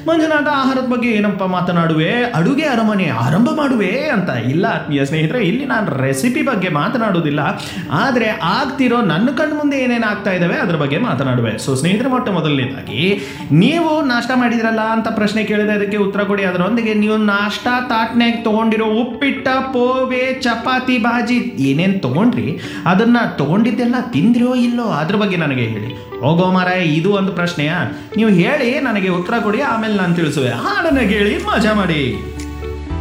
ಮಂಜುನಾಥ ಆಹಾರದ ಬಗ್ಗೆ ಏನಪ್ಪ ಮಾತನಾಡುವೆ ಅಡುಗೆ ಅರಮನೆ ಆರಂಭ ಮಾಡುವೆ ಅಂತ ಇಲ್ಲ ಆತ್ಮೀಯ ಸ್ನೇಹಿತರೆ ಇಲ್ಲಿ ನಾನು ರೆಸಿಪಿ ಬಗ್ಗೆ ಮಾತನಾಡುವುದಿಲ್ಲ ಆದರೆ ಆಗ್ತಿರೋ ನನ್ನ ಕಣ್ಣು ಮುಂದೆ ಏನೇನು ಆಗ್ತಾ ಇದ್ದಾವೆ ಅದ್ರ ಬಗ್ಗೆ ಮಾತನಾಡುವೆ ಸೊ ಸ್ನೇಹಿತರೆ ಮೊಟ್ಟ ಮೊದಲನೇದಾಗಿ ನೀವು ನಾಷ್ಟ ಮಾಡಿದ್ರಲ್ಲ ಅಂತ ಪ್ರಶ್ನೆ ಕೇಳಿದೆ ಅದಕ್ಕೆ ಉತ್ತರ ಕೊಡಿ ಅದರೊಂದಿಗೆ ನೀವು ನಾಷ್ಟ ತಾಟ್ನ್ಯಾಗ ತೊಗೊಂಡಿರೋ ಉಪ್ಪಿಟ್ಟ ಪೋವೆ ಚಪಾತಿ ಬಾಜಿ ಏನೇನು ತೊಗೊಂಡ್ರಿ ಅದನ್ನು ತೊಗೊಂಡಿದ್ದೆಲ್ಲ ತಿಂದ್ರೋ ಇಲ್ಲೋ ಅದ್ರ ಬಗ್ಗೆ ನನಗೆ ಹೇಳಿ ಹೋಗೋ ಮಾರಾಯ ಇದು ಒಂದು ಪ್ರಶ್ನೆಯಾ ನೀವು ಹೇಳಿ ನನಗೆ ಉತ್ತರ ಕೊಡಿ ಆಮೇಲೆ ನಾನು ತಿಳಿಸುವೆ ಹಾಡನ್ನ ಕೇಳಿ ಮಜಾ ಮಾಡಿ